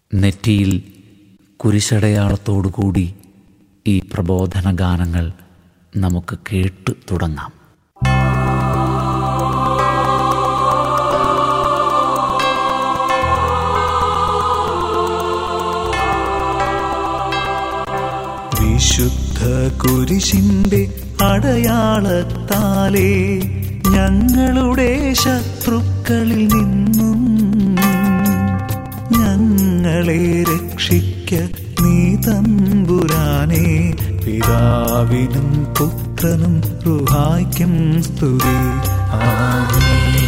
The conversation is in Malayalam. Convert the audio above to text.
നെറ്റിയിൽ കുരിശടയാളത്തോടുകൂടി ഈ പ്രബോധന ഗാനങ്ങൾ നമുക്ക് കേട്ടു തുടങ്ങാം വിശുദ്ധ കുരിശിന്റെ അടയാളത്താലേ ഞങ്ങളുടെ ശത്രുക്കളിൽ നിന്നും ഞങ്ങളെ രക്ഷിക്ക നീ തമ്പുരാനെ പിതാവിനും പുത്രനും റുഹായ്ക്കും സ്തുതി ആമേൻ